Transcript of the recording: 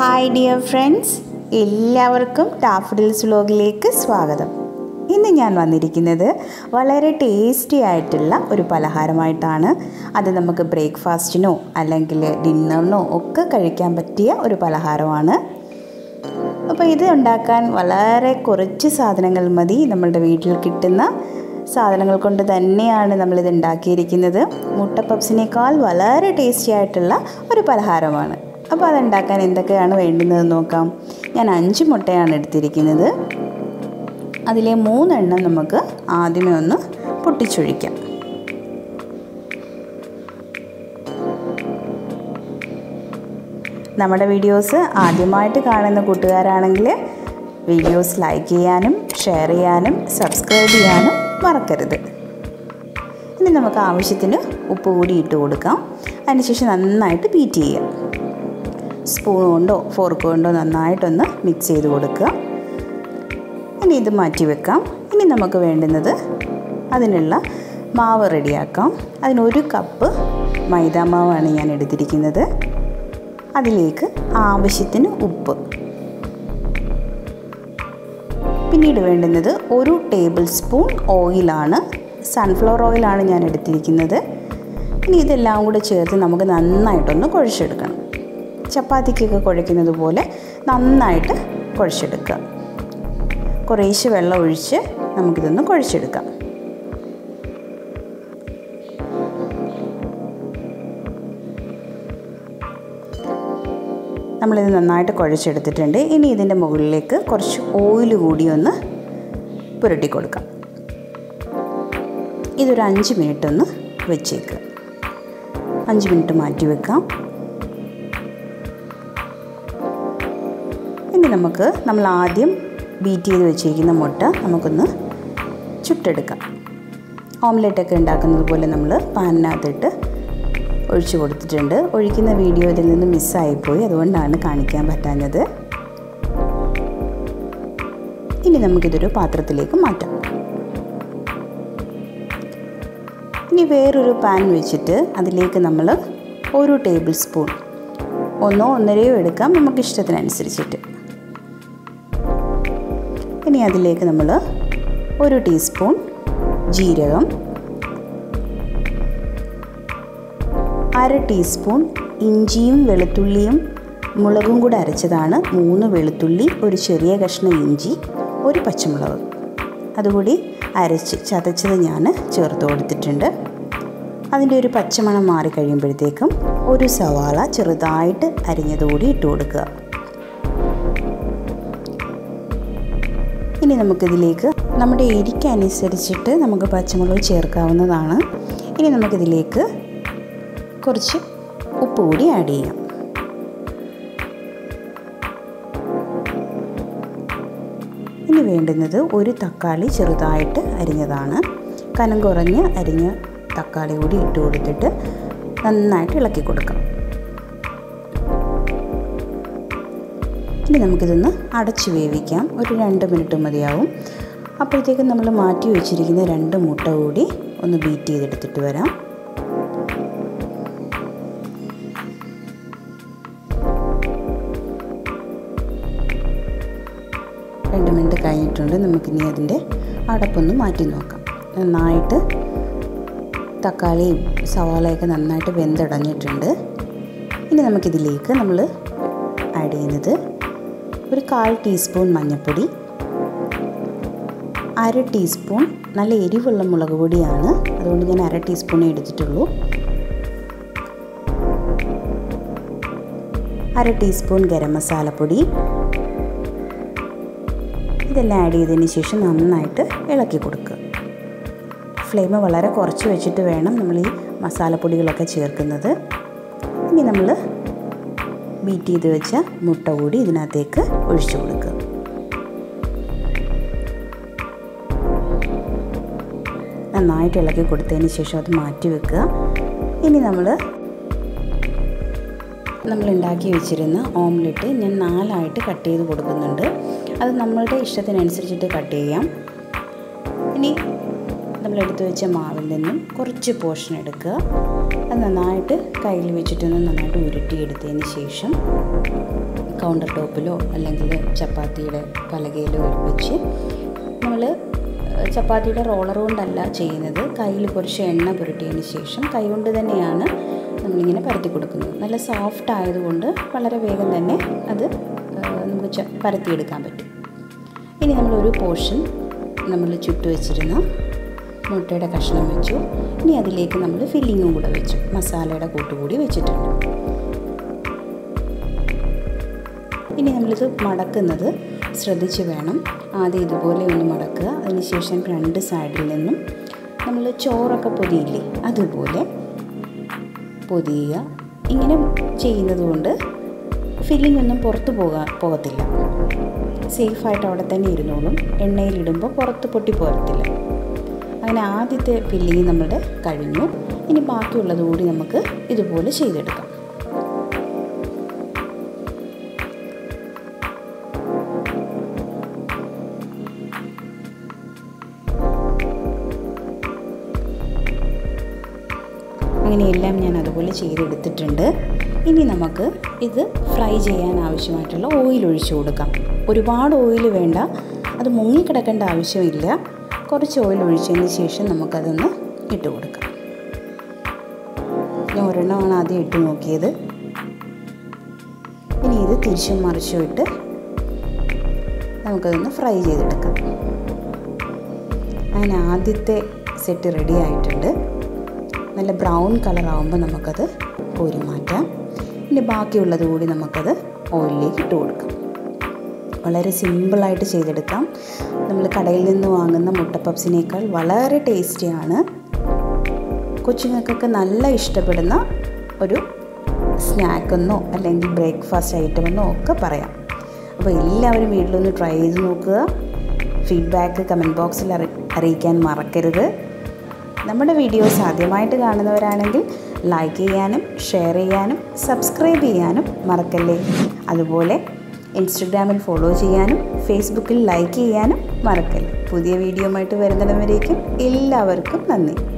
hi dear friends എല്ലാവർക്കും ഡാഫഡിൽസ് വ്ലോഗിലേക്ക് സ്വാഗതം ഇന്ന് ഞാൻ വന്നിരിക്കുന്നത് വളരെ ടേസ്റ്റി ആയിട്ടുള്ള ഒരു പലഹാരമായിട്ടാണ് അത് നമുക്ക് ബ്രേക്ക്ഫാസ്റ്റിനോ അല്ലെങ്കിൽ ഡിന്നറിനോ ഒക്കെ കഴിക്കാൻ പറ്റിയ ഒരു പലഹാരമാണ് അപ്പോൾ ഇത് ഉണ്ടാക്കാൻ വളരെ കുറച്ച് സാധനങ്ങൾ മതി നമ്മളുടെ വീട്ടിൽ കിട്ടുന്ന സാധനങ്ങൾ കൊണ്ട് തന്നെയാണ് നമ്മളിത് ഉണ്ടാക്കിയിരിക്കുന്നത് മുട്ട പപ്സിനേക്കാൾ വളരെ ടേസ്റ്റി ആയിട്ടുള്ള ഒരു പലഹാരമാണ് അപ്പോൾ അതുണ്ടാക്കാൻ എന്തൊക്കെയാണ് വേണ്ടുന്നത് നോക്കാം ഞാൻ അഞ്ച് മുട്ടയാണ് എടുത്തിരിക്കുന്നത് അതിലെ മൂന്നെണ്ണം നമുക്ക് ആദ്യമേ ഒന്ന് പൊട്ടിച്ചൊഴിക്കാം നമ്മുടെ വീഡിയോസ് ആദ്യമായിട്ട് കാണുന്ന കൂട്ടുകാരാണെങ്കിൽ വീഡിയോസ് ലൈക്ക് ചെയ്യാനും ഷെയർ ചെയ്യാനും സബ്സ്ക്രൈബ് ചെയ്യാനും മറക്കരുത് ഇനി നമുക്ക് ആവശ്യത്തിന് ഉപ്പ് കൂടി ഇട്ട് കൊടുക്കാം അതിനുശേഷം നന്നായിട്ട് ബീറ്റ് ചെയ്യാം സ്പൂൺ കൊണ്ടോ ഫോർക്ക് കൊണ്ടോ നന്നായിട്ടൊന്ന് മിക്സ് ചെയ്ത് കൊടുക്കുക ഇനി ഇത് മാറ്റി വെക്കാം ഇനി നമുക്ക് വേണ്ടുന്നത് അതിനുള്ള മാവ് റെഡിയാക്കാം അതിനൊരു കപ്പ് മൈദാമാവാണ് ഞാൻ എടുത്തിരിക്കുന്നത് അതിലേക്ക് ആവശ്യത്തിന് ഉപ്പ് പിന്നീട് വേണ്ടുന്നത് ഒരു ടേബിൾ സ്പൂൺ ഓയിലാണ് സൺഫ്ലവർ ഓയിലാണ് ഞാൻ എടുത്തിരിക്കുന്നത് ഇനി ഇതെല്ലാം കൂടെ ചേർത്ത് നമുക്ക് നന്നായിട്ടൊന്ന് കുഴച്ചെടുക്കണം ചപ്പാത്തിക്കൊക്കെ കുഴയ്ക്കുന്നത് പോലെ നന്നായിട്ട് കുഴച്ചെടുക്കുക കുറേശ്ശെ വെള്ളം ഒഴിച്ച് നമുക്കിതൊന്ന് കുഴച്ചെടുക്കാം നമ്മളിത് നന്നായിട്ട് കുഴച്ചെടുത്തിട്ടുണ്ട് ഇനി ഇതിൻ്റെ മുകളിലേക്ക് കുറച്ച് ഓയിൽ കൂടി ഒന്ന് പുരട്ടി കൊടുക്കാം ഇതൊരു അഞ്ച് മിനിറ്റ് ഒന്ന് വെച്ചേക്കുക അഞ്ച് മിനിറ്റ് മാറ്റി വെക്കാം ഇനി നമുക്ക് നമ്മൾ ആദ്യം ബീറ്റ് ചെയ്ത് വെച്ചിരിക്കുന്ന മുട്ട നമുക്കൊന്ന് ചുട്ടെടുക്കാം ഓംലെറ്റൊക്കെ ഉണ്ടാക്കുന്നത് പോലെ നമ്മൾ പാനിനകത്തിട്ട് ഒഴിച്ചു കൊടുത്തിട്ടുണ്ട് ഒഴിക്കുന്ന വീഡിയോ ഇതിൽ നിന്ന് മിസ്സായിപ്പോയി അതുകൊണ്ടാണ് കാണിക്കാൻ പറ്റാഞ്ഞത് ഇനി നമുക്കിതൊരു പാത്രത്തിലേക്ക് മാറ്റാം ഇനി വേറൊരു പാൻ വെച്ചിട്ട് അതിലേക്ക് നമ്മൾ ഒരു ടേബിൾ സ്പൂൺ ഒന്നോ ഒന്നരയോ എടുക്കാം നമുക്ക് ഇഷ്ടത്തിനനുസരിച്ചിട്ട് ഇനി അതിലേക്ക് നമ്മൾ ഒരു ടീസ്പൂൺ ജീരകം അര ടീസ്പൂൺ ഇഞ്ചിയും വെളുത്തുള്ളിയും മുളകും കൂടെ അരച്ചതാണ് മൂന്ന് വെളുത്തുള്ളി ഒരു ചെറിയ കഷ്ണം ഇഞ്ചി ഒരു പച്ചമുളക് അതുകൂടി അരച്ച് ചതച്ചത് ഞാൻ ചേർത്ത് കൊടുത്തിട്ടുണ്ട് അതിൻ്റെ ഒരു പച്ചമണം മാറിക്കഴിയുമ്പോഴത്തേക്കും ഒരു സവാള ചെറുതായിട്ട് അരിഞ്ഞതുകൂടി ഇട്ട് കൊടുക്കുക ഇനി നമുക്കിതിലേക്ക് നമ്മുടെ എരിക്കനുസരിച്ചിട്ട് നമുക്ക് പച്ചമുളക് ചേർക്കാവുന്നതാണ് ഇനി നമുക്കിതിലേക്ക് കുറച്ച് ഉപ്പ് കൂടി ആഡ് ചെയ്യാം ഇനി വേണ്ടുന്നത് ഒരു തക്കാളി ചെറുതായിട്ട് അരിഞ്ഞതാണ് കനം കുറഞ്ഞ് അരിഞ്ഞ തക്കാളി കൂടി ഇട്ട് കൊടുത്തിട്ട് നന്നായിട്ട് ഇളക്കി കൊടുക്കാം ഇനി നമുക്കിതൊന്ന് അടച്ച് വേവിക്കാം ഒരു രണ്ട് മിനിറ്റ് മതിയാവും അപ്പോഴത്തേക്കും നമ്മൾ മാറ്റി വെച്ചിരിക്കുന്ന രണ്ട് മുട്ട കൂടി ഒന്ന് ബീറ്റ് ചെയ്തെടുത്തിട്ട് വരാം രണ്ട് മിനിറ്റ് കഴിഞ്ഞിട്ടുണ്ട് നമുക്കിനി അതിൻ്റെ അടപ്പൊന്ന് മാറ്റി നോക്കാം നന്നായിട്ട് തക്കാളിയും സവാളയൊക്കെ നന്നായിട്ട് വെന്തടഞ്ഞിട്ടുണ്ട് ഇനി നമുക്കിതിലേക്ക് നമ്മൾ ആഡ് ചെയ്യുന്നത് ഒരു കാൽ ടീസ്പൂൺ മഞ്ഞൾപ്പൊടി അര ടീസ്പൂൺ നല്ല എരിവുള്ള മുളക് പൊടിയാണ് അതുകൊണ്ട് ഞാൻ അര ടീസ്പൂണേ എടുത്തിട്ടുള്ളൂ അര ടീസ്പൂൺ ഗരം മസാലപ്പൊടി ഇതെല്ലാം ആഡ് ചെയ്തതിന് ശേഷം നന്നായിട്ട് ഇളക്കി കൊടുക്കുക ഫ്ലെയിം വളരെ കുറച്ച് വെച്ചിട്ട് വേണം നമ്മൾ ഈ മസാലപ്പൊടികളൊക്കെ ചേർക്കുന്നത് ഇനി നമ്മൾ ബീറ്റ് ചെയ്ത് വെച്ച മുട്ട കൂടി ഇതിനകത്തേക്ക് ഒഴിച്ചു കൊടുക്കുക നന്നായിട്ട് ഇളക്കി കൊടുത്തതിന് ശേഷം അത് മാറ്റി വെക്കുക ഇനി നമ്മൾ നമ്മൾ ഉണ്ടാക്കി വെച്ചിരുന്ന ഓംലെറ്റ് ഞാൻ നാലായിട്ട് കട്ട് ചെയ്ത് കൊടുക്കുന്നുണ്ട് അത് നമ്മളുടെ ഇഷ്ടത്തിനനുസരിച്ചിട്ട് കട്ട് ചെയ്യാം ഇനി നമ്മൾ എടുത്തു വെച്ച മാവിൽ നിന്നും കുറച്ച് പോർഷൻ എടുക്കുക അത് നന്നായിട്ട് കയ്യിൽ വെച്ചിട്ടൊന്ന് നന്നായിട്ട് ഉരുട്ടിയെടുത്തതിന് ശേഷം കൗണ്ടർ ടോപ്പിലോ അല്ലെങ്കിൽ ചപ്പാത്തിയുടെ പലകയിലോ വെച്ച് നമ്മൾ ചപ്പാത്തിയുടെ റോളർ കൊണ്ടല്ല ചെയ്യുന്നത് കയ്യിൽ കുറച്ച് എണ്ണ പുരട്ടിയതിന് ശേഷം കൈകൊണ്ട് തന്നെയാണ് നമ്മളിങ്ങനെ പരത്തി കൊടുക്കുന്നത് നല്ല സോഫ്റ്റ് ആയതുകൊണ്ട് വളരെ വേഗം തന്നെ അത് നമുക്ക് ച പരത്തിയെടുക്കാൻ പറ്റും ഇനി നമ്മളൊരു പോർഷൻ നമ്മൾ ചുട്ടു വെച്ചിരുന്ന മുട്ടയുടെ കഷ്ണം വെച്ചു ഇനി അതിലേക്ക് നമ്മൾ ഫില്ലിങ്ങും കൂടെ വെച്ചു മസാലയുടെ കൂട്ടുകൂടി വെച്ചിട്ടുണ്ട് ഇനി നമ്മളിത് മടക്കുന്നത് ശ്രദ്ധിച്ച് വേണം ആദ്യം ഇതുപോലെ ഒന്ന് മടക്കുക അതിനുശേഷം രണ്ട് സൈഡിൽ നിന്നും നമ്മൾ ചോറൊക്കെ പൊതിയില്ലേ അതുപോലെ പൊതിയുക ഇങ്ങനെ ചെയ്യുന്നത് കൊണ്ട് ഫില്ലിംഗ് ഒന്നും പുറത്ത് പോകാ പോകത്തില്ല സേഫായിട്ട് അവിടെ തന്നെ ഇരുന്നോളും എണ്ണയിലിടുമ്പോൾ പുറത്ത് പൊട്ടി പോരത്തില്ല അങ്ങനെ ആദ്യത്തെ ഫില്ലിങ് നമ്മുടെ കഴിഞ്ഞു ഇനി ബാക്കിയുള്ളത് കൂടി നമുക്ക് ഇതുപോലെ ചെയ്തെടുക്കാം അങ്ങനെയെല്ലാം ഞാൻ അതുപോലെ ചെയ്തെടുത്തിട്ടുണ്ട് ഇനി നമുക്ക് ഇത് ഫ്രൈ ചെയ്യാൻ ആവശ്യമായിട്ടുള്ള ഓയിൽ ഒഴിച്ചു കൊടുക്കാം ഒരുപാട് ഓയിൽ വേണ്ട അത് മുങ്ങിക്കിടക്കേണ്ട ആവശ്യമില്ല കുറച്ച് ഓയിൽ ഒഴിച്ചതിന് ശേഷം നമുക്കതൊന്ന് ഇട്ട് കൊടുക്കാം ഞാൻ ഒരെണ്ണമാണ് ആദ്യം ഇട്ട് നോക്കിയത് ഇനി ഇത് തിരിച്ചും മറിച്ചും ഇട്ട് നമുക്കതൊന്ന് ഫ്രൈ ചെയ്തെടുക്കാം അങ്ങനെ ആദ്യത്തെ സെറ്റ് റെഡി ആയിട്ടുണ്ട് നല്ല ബ്രൗൺ കളർ ആകുമ്പോൾ നമുക്കത് കോരി മാറ്റാം ഇനി ബാക്കിയുള്ളത് കൂടി നമുക്കത് ഓയിലിലേക്ക് ഇട്ട് കൊടുക്കാം വളരെ സിമ്പിളായിട്ട് ചെയ്തെടുക്കാം നമ്മൾ കടയിൽ നിന്ന് വാങ്ങുന്ന മുട്ടപ്പപ്സിനേക്കാൾ വളരെ ടേസ്റ്റിയാണ് കൊച്ചുങ്ങൾക്കൊക്കെ നല്ല ഇഷ്ടപ്പെടുന്ന ഒരു സ്നാക്കെന്നോ അല്ലെങ്കിൽ ബ്രേക്ക്ഫാസ്റ്റ് ഐറ്റമെന്നോ ഒക്കെ പറയാം അപ്പോൾ എല്ലാവരും വീട്ടിലൊന്ന് ട്രൈ ചെയ്ത് നോക്കുക ഫീഡ്ബാക്ക് കമൻറ്റ് ബോക്സിൽ അറി അറിയിക്കാൻ മറക്കരുത് നമ്മുടെ വീഡിയോസ് ആദ്യമായിട്ട് കാണുന്നവരാണെങ്കിൽ ലൈക്ക് ചെയ്യാനും ഷെയർ ചെയ്യാനും സബ്സ്ക്രൈബ് ചെയ്യാനും മറക്കല്ലേ അതുപോലെ ഇൻസ്റ്റഗ്രാമിൽ ഫോളോ ചെയ്യാനും ഫേസ്ബുക്കിൽ ലൈക്ക് ചെയ്യാനും മറക്കല്ലേ പുതിയ വീഡിയോ ആയിട്ട് വരുന്നിടം വരേക്കും എല്ലാവർക്കും നന്ദി